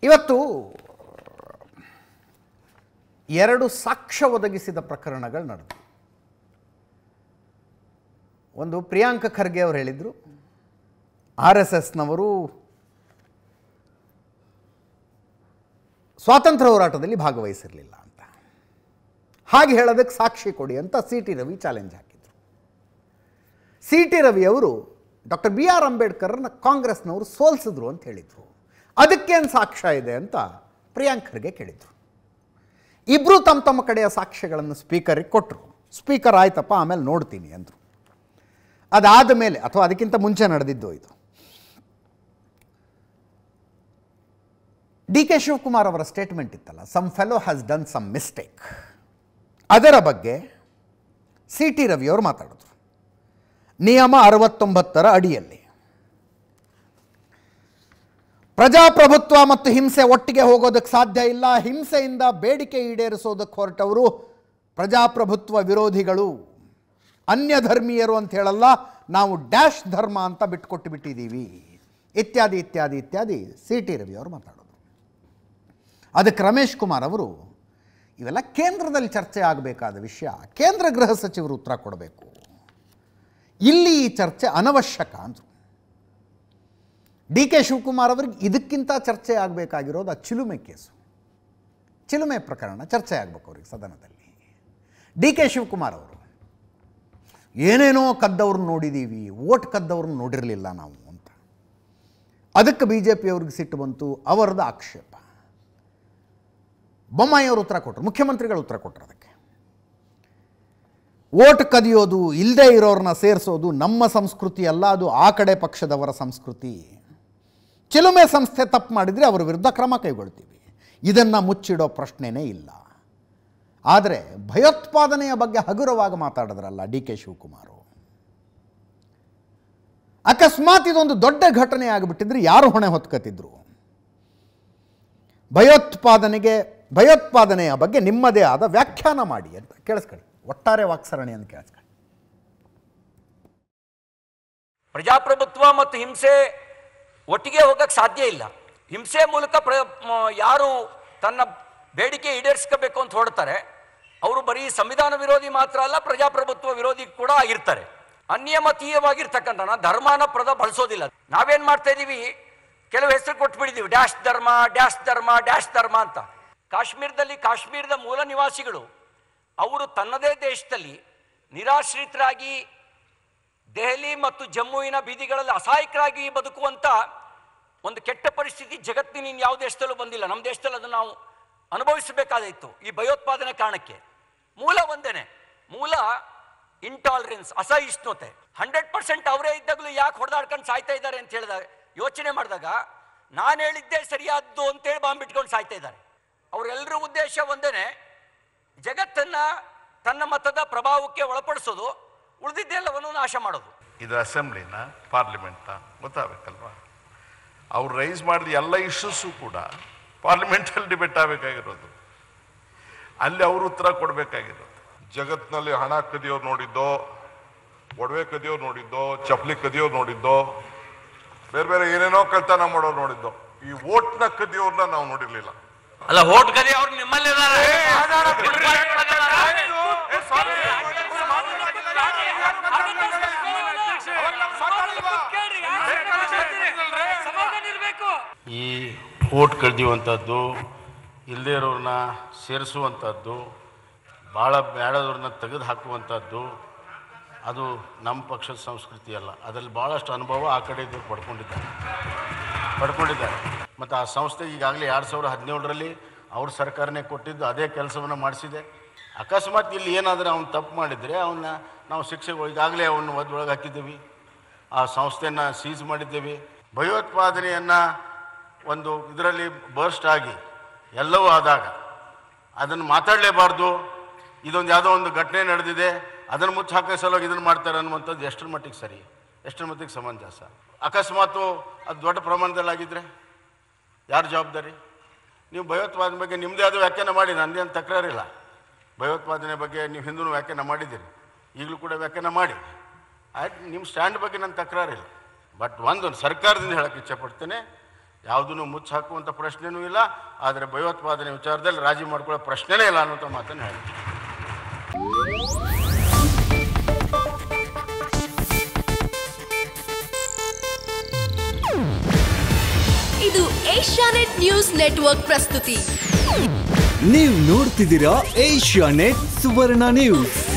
ಇವತ್ತು ಎರಡು ಸಾಕ್ಷ್ಯ ಒದಗಿಸಿದ ಪ್ರಕರಣಗಳು ನಡೆದು ಒಂದು ಪ್ರಿಯಾಂಕ ಖರ್ಗೆ ಅವರು ಹೇಳಿದರು ಆರ್ ಎಸ್ ಎಸ್ನವರು ಸ್ವಾತಂತ್ರ್ಯ ಹೋರಾಟದಲ್ಲಿ ಭಾಗವಹಿಸಿರಲಿಲ್ಲ ಅಂತ ಹಾಗೆ ಹೇಳೋದಕ್ಕೆ ಸಾಕ್ಷಿ ಕೊಡಿ ಅಂತ ಸಿ ಟಿ ರವಿ ಚಾಲೆಂಜ್ ಹಾಕಿದರು ಸಿ ಟಿ ರವಿ ಅವರು ಡಾಕ್ಟರ್ ಬಿ ಆರ್ ಅಂಬೇಡ್ಕರ್ನ ಕಾಂಗ್ರೆಸ್ನವರು ಸೋಲಿಸಿದ್ರು ಅಂತ ಹೇಳಿದರು ಅದಕ್ಕೇನು ಸಾಕ್ಷ್ಯ ಇದೆ ಅಂತ ಪ್ರಿಯಾಂಕರ್ಗೆ ಕೇಳಿದರು ಇಬ್ಬರು ತಮ್ಮ ತಮ್ಮ ಕಡೆಯ ಸಾಕ್ಷ್ಯಗಳನ್ನು ಸ್ಪೀಕರಿಗೆ ಕೊಟ್ಟರು ಸ್ಪೀಕರ್ ಆಯ್ತಪ್ಪ ಆಮೇಲೆ ನೋಡ್ತೀನಿ ಅಂದರು ಅದಾದ ಮೇಲೆ ಅಥವಾ ಅದಕ್ಕಿಂತ ಮುಂಚೆ ನಡೆದಿದ್ದು ಇದು ಡಿ ಕೆ ಶಿವಕುಮಾರ್ ಅವರ ಸ್ಟೇಟ್ಮೆಂಟ್ ಇತ್ತಲ್ಲ some fellow has done some mistake ಅದರ ಬಗ್ಗೆ ಸಿ ಟಿ ರವಿಯವರು ಮಾತಾಡಿದ್ರು ನಿಯಮ ಅರವತ್ತೊಂಬತ್ತರ ಅಡಿಯಲ್ಲಿ ಪ್ರಜಾಪ್ರಭುತ್ವ ಮತ್ತು ಹಿಂಸೆ ಒಟ್ಟಿಗೆ ಹೋಗೋದಕ್ಕೆ ಸಾಧ್ಯ ಇಲ್ಲ ಹಿಂಸೆಯಿಂದ ಬೇಡಿಕೆ ಈಡೇರಿಸೋದಕ್ಕೆ ಹೊರಟವರು ಪ್ರಜಾಪ್ರಭುತ್ವ ವಿರೋಧಿಗಳು ಅನ್ಯ ಧರ್ಮೀಯರು ಅಂತ ಹೇಳಲ್ಲ ನಾವು ಡ್ಯಾಶ್ ಧರ್ಮ ಅಂತ ಬಿಟ್ಕೊಟ್ಟು ಬಿಟ್ಟಿದ್ದೀವಿ ಇತ್ಯಾದಿ ಇತ್ಯಾದಿ ಇತ್ಯಾದಿ ಸಿ ಟಿ ರವಿ ಅವರು ಮಾತಾಡೋದು ಅದಕ್ಕೆ ರಮೇಶ್ ಕುಮಾರ್ ಅವರು ಇವೆಲ್ಲ ಕೇಂದ್ರದಲ್ಲಿ ಚರ್ಚೆ ಆಗಬೇಕಾದ ವಿಷಯ ಕೇಂದ್ರ ಗೃಹ ಸಚಿವರು ಉತ್ತರ ಕೊಡಬೇಕು ಇಲ್ಲಿ ಈ ಚರ್ಚೆ ಅನವಶ್ಯಕ ಅಂದರು ಡಿ ಕೆ ಶಿವಕುಮಾರ್ ಅವರಿಗೆ ಇದಕ್ಕಿಂತ ಚರ್ಚೆ ಆಗಬೇಕಾಗಿರೋದು ಆ ಚಿಲುಮೆ ಕೇಸು ಚಿಲುಮೆ ಪ್ರಕರಣ ಚರ್ಚೆ ಆಗಬೇಕು ಅವ್ರಿಗೆ ಸದನದಲ್ಲಿ ಡಿ ಕೆ ಶಿವಕುಮಾರ್ ಅವರು ಏನೇನೋ ಕದ್ದವ್ರನ್ನ ನೋಡಿದ್ದೀವಿ ಓಟ್ ಕದ್ದವ್ರನ್ನ ನೋಡಿರಲಿಲ್ಲ ನಾವು ಅಂತ ಅದಕ್ಕೆ ಬಿ ಜೆ ಪಿಯವ್ರಿಗೆ ಸಿಟ್ಟು ಬಂತು ಅವರದ್ದು ಆಕ್ಷೇಪ ಬೊಮ್ಮಾಯಿಯವರು ಉತ್ತರ ಕೊಟ್ಟರು ಮುಖ್ಯಮಂತ್ರಿಗಳು ಉತ್ತರ ಕೊಟ್ಟರು ಅದಕ್ಕೆ ಓಟ್ ಕದಿಯೋದು ಇಲ್ಲದೆ ಇರೋರನ್ನ ಸೇರಿಸೋದು ನಮ್ಮ ಸಂಸ್ಕೃತಿ ಅಲ್ಲ ಅದು ಆ ಕಡೆ ಪಕ್ಷದವರ ಸಂಸ್ಕೃತಿ ಚಿಲುಮೆ ಸಂಸ್ಥೆ ತಪ್ಪು ಮಾಡಿದರೆ ಅವರ ವಿರುದ್ಧ ಕ್ರಮ ಕೈಗೊಳ್ತೀವಿ ಇದನ್ನು ಮುಚ್ಚಿಡೋ ಪ್ರಶ್ನೆನೇ ಇಲ್ಲ ಆದರೆ ಭಯೋತ್ಪಾದನೆಯ ಬಗ್ಗೆ ಹಗುರವಾಗಿ ಮಾತಾಡಿದ್ರಲ್ಲ ಡಿ ಕೆ ಶಿವಕುಮಾರು ಅಕಸ್ಮಾತ್ ಇದೊಂದು ದೊಡ್ಡ ಘಟನೆ ಆಗಿಬಿಟ್ಟಿದ್ರೆ ಯಾರು ಹೊಣೆ ಹೊತ್ಕತಿದ್ರು ಭಯೋತ್ಪಾದನೆಗೆ ಭಯೋತ್ಪಾದನೆಯ ಬಗ್ಗೆ ನಿಮ್ಮದೇ ಆದ ವ್ಯಾಖ್ಯಾನ ಮಾಡಿ ಅಂತ ಕೇಳಿಸ್ಕೊಳ್ಳಿ ಒಟ್ಟಾರೆ ವಾಕ್ಸರಣಿ ಅಂತ ಕೇಳಿಸ್ಕೊಳ್ಳಿ ಪ್ರಜಾಪ್ರಭುತ್ವ ಮತ್ತು ಹಿಂಸೆ ಒಟ್ಟಿಗೆ ಹೋಗಕ್ಕೆ ಸಾಧ್ಯ ಇಲ್ಲ ಹಿಂಸೆ ಮೂಲಕ ಪ್ರ ಮ- ಯಾರು ತನ್ನ ಬೇಡಿಕೆ ಈಡೇರಿಸ್ಕೋಬೇಕು ಅಂತ ಹೊರಡ್ತಾರೆ ಅವರು ಬರೀ ಸಂವಿಧಾನ ವಿರೋಧಿ ಮಾತ್ರ ಅಲ್ಲ ಪ್ರಜಾಪ್ರಭುತ್ವ ವಿರೋಧಿ ಕೂಡ ಆಗಿರ್ತಾರೆ ಅನ್ಯಮತೀಯವಾಗಿರ್ತಕ್ಕಂಥ ನಾ ಧರ್ಮನ ಪದ ಬಳಸೋದಿಲ್ಲ ನಾವೇನ್ ಮಾಡ್ತಾ ಇದೀವಿ ಕೆಲವು ಹೆಸರು ಕೊಟ್ಬಿಟ್ಟಿದೀವಿ ಡ್ಯಾಶ್ ಧರ್ಮ ಡ್ಯಾಶ್ ಧರ್ಮ ಡ್ಯಾಶ್ ಧರ್ಮ ಅಂತ ಕಾಶ್ಮೀರದಲ್ಲಿ ಕಾಶ್ಮೀರದ ಮೂಲ ನಿವಾಸಿಗಳು ಅವರು ತನ್ನದೇ ದೇಶದಲ್ಲಿ ನಿರಾಶ್ರಿತರಾಗಿ ದೆಹಲಿ ಮತ್ತು ಜಮ್ಮುವಿನ ಬೀದಿಗಳಲ್ಲಿ ಅಸಹಾಯಕರಾಗಿ ಬದುಕುವಂತ ಒಂದು ಕೆಟ್ಟ ಪರಿಸ್ಥಿತಿ ಜಗತ್ತಿನ ಇನ್ ಯಾವ ದೇಶದಲ್ಲೂ ಬಂದಿಲ್ಲ ನಮ್ಮ ದೇಶದಲ್ಲಿ ಅದನ್ನು ನಾವು ಅನುಭವಿಸಬೇಕಾದಿತ್ತು ಈ ಭಯೋತ್ಪಾದನೆ ಕಾರಣಕ್ಕೆ ಮೂಲ ಒಂದೇನೆ ಮೂಲ ಇಂಟಾಲರೆನ್ಸ್ ಅಸಹಿಷ್ಣುತೆ ಹಂಡ್ರೆಡ್ ಪರ್ಸೆಂಟ್ ಅವರೇ ಇದ್ದಾಗಲೂ ಯಾಕೆ ಹೊಡೆದಾಡ್ಕೊಂಡು ಸಾಯ್ತಾ ಇದ್ದಾರೆ ಅಂತ ಹೇಳಿದಾಗ ಯೋಚನೆ ಮಾಡಿದಾಗ ನಾನು ಹೇಳಿದ್ದೇ ಸರಿಯಾದ್ದು ಅಂತೇಳಿ ಬಾಂಬ್ ಇಟ್ಕೊಂಡು ಸಾಯ್ತಾ ಇದ್ದಾರೆ ಅವರೆಲ್ಲರ ಉದ್ದೇಶ ಒಂದೇನೆ ಜಗತ್ತನ್ನ ತನ್ನ ಮತದ ಪ್ರಭಾವಕ್ಕೆ ಒಳಪಡಿಸೋದು ಉಳಿದಿದ್ದೆಲ್ಲವನ್ನು ನಾಶ ಮಾಡೋದು ಇದು ಅಸೆಂಬ್ಲಿನ ಪಾರ್ಲಿಮೆಂಟ್ನ ಗೊತ್ತಾಗಬೇಕಲ್ವಾ ಅವ್ರು ರೈಸ್ ಮಾಡಿದ ಎಲ್ಲ ಇಶ್ಯೂಸು ಕೂಡ ಪಾರ್ಲಿಮೆಂಟಲ್ಲಿ ಡಿಬೇಟ್ ಆಗಬೇಕಾಗಿರೋದು ಅಲ್ಲಿ ಅವರು ಉತ್ತರ ಕೊಡಬೇಕಾಗಿರೋದು ಜಗತ್ನಲ್ಲಿ ಹಣ ಕದಿಯೋರು ನೋಡಿದ್ದೋ ಒಡವೆ ಕದಿಯೋರು ನೋಡಿದ್ದೋ ಚಪ್ಪಲಿ ಕದಿಯೋರು ನೋಡಿದ್ದೋ ಬೇರೆ ಬೇರೆ ಏನೇನೋ ಕಳ್ತನ ಮಾಡೋರು ನೋಡಿದ್ದೋ ಈ ಓಟ್ನ ಕದಿಯೋರ್ನ ನಾವು ನೋಡಿರ್ಲಿಲ್ಲ ಅಲ್ಲ ಹೋಟ್ ಗದಿ ಅವ್ರು ನಿಮ್ಮಲ್ಲಿ ಈ ಓಟ್ ಕಳ್ದಿಯುವಂಥದ್ದು ಇಲ್ಲದೇ ಇರೋರನ್ನ ಸೇರಿಸುವಂಥದ್ದು ಭಾಳ ಬೇಡದವ್ರನ್ನ ತೆಗೆದು ಹಾಕುವಂಥದ್ದು ಅದು ನಮ್ಮ ಪಕ್ಷದ ಸಂಸ್ಕೃತಿ ಅಲ್ಲ ಅದರಲ್ಲಿ ಭಾಳಷ್ಟು ಅನುಭವ ಆ ಕಡೆ ಇದ್ದವ್ರು ಪಡ್ಕೊಂಡಿದ್ದಾರೆ ಪಡ್ಕೊಂಡಿದ್ದಾರೆ ಮತ್ತು ಆ ಸಂಸ್ಥೆ ಈಗಾಗಲೇ ಎರಡು ಸಾವಿರದ ಹದಿನೇಳರಲ್ಲಿ ಅವ್ರ ಸರ್ಕಾರನೇ ಕೊಟ್ಟಿದ್ದು ಅದೇ ಕೆಲಸವನ್ನು ಮಾಡಿಸಿದೆ ಅಕಸ್ಮಾತ್ ಇಲ್ಲಿ ಏನಾದರೂ ಅವ್ನು ತಪ್ಪು ಮಾಡಿದರೆ ಅವನ್ನ ನಾವು ಶಿಕ್ಷೆಗಳು ಈಗಾಗಲೇ ಅವನ್ನ ಒಳಗೆ ಹಾಕಿದ್ದೀವಿ ಆ ಸಂಸ್ಥೆಯನ್ನು ಸೀಸ್ ಮಾಡಿದ್ದೇವೆ ಭಯೋತ್ಪಾದನೆಯನ್ನು ಒಂದು ಇದರಲ್ಲಿ ಬರ್ಸ್ಟ್ ಆಗಿ ಎಲ್ಲವೂ ಆದಾಗ ಅದನ್ನು ಮಾತಾಡಲೇಬಾರ್ದು ಇದೊಂದು ಯಾವುದೋ ಒಂದು ಘಟನೆ ನಡೆದಿದೆ ಅದನ್ನು ಮುಚ್ಚಿ ಹಾಕೋ ಸಲುವಾಗಿ ಇದನ್ನು ಮಾಡ್ತಾರೆ ಅನ್ನುವಂಥದ್ದು ಎಷ್ಟರ ಮಟ್ಟಿಗೆ ಸರಿ ಎಷ್ಟರ ಮಟ್ಟಿಗೆ ಸಮಂಜಸ ಅಕಸ್ಮಾತು ಅದು ದೊಡ್ಡ ಪ್ರಮಾಣದಲ್ಲಿ ಆಗಿದ್ರೆ ಯಾರು ಜವಾಬ್ದಾರಿ ನೀವು ಭಯೋತ್ಪಾದನೆ ಬಗ್ಗೆ ನಿಮ್ಮದೇ ಆದ ವ್ಯಾಖ್ಯಾನ ಮಾಡಿ ನಂದೇನು ತಕರಾರಿಲ್ಲ ಭಯೋತ್ಪಾದನೆ ಬಗ್ಗೆ ನೀವು ಹಿಂದೂ ವ್ಯಾಖ್ಯಾನ ಮಾಡಿದ್ದೀರಿ ಈಗಲೂ ಕೂಡ ವ್ಯಾಖ್ಯಾನ ಮಾಡಿ ಆಯ್ತು ನಿಮ್ಮ ಸ್ಟ್ಯಾಂಡ್ ಬಗ್ಗೆ ನನ್ನ ತಕರಾರಿಲ್ಲ ಬಟ್ ಒಂದು ಸರ್ಕಾರದಿಂದ ಹೇಳಕ್ಕೆ ಇಚ್ಛೆಪಡ್ತೇನೆ ಯಾವುದನ್ನು ಮುಚ್ಚಿ ಹಾಕುವಂಥ ಪ್ರಶ್ನೆನೂ ಇಲ್ಲ ಆದರೆ ಭಯೋತ್ಪಾದನೆ ವಿಚಾರದಲ್ಲಿ ರಾಜಿ ಮಾಡ್ಕೊಳ್ಳೋ ಪ್ರಶ್ನೆನೇ ಇಲ್ಲ ಅನ್ನುವಂಥ ಮಾತನ್ನು ಹೇಳ್ತೀನಿ ಇದು ಏಷ್ಯಾನೆಟ್ ನ್ಯೂಸ್ ನೆಟ್ವರ್ಕ್ ಪ್ರಸ್ತುತಿ ನೀವು ನೋಡ್ತಿದ್ದೀರಾ ಏಷ್ಯಾ ನೆಟ್ ಸುವರ್ಣ ನ್ಯೂಸ್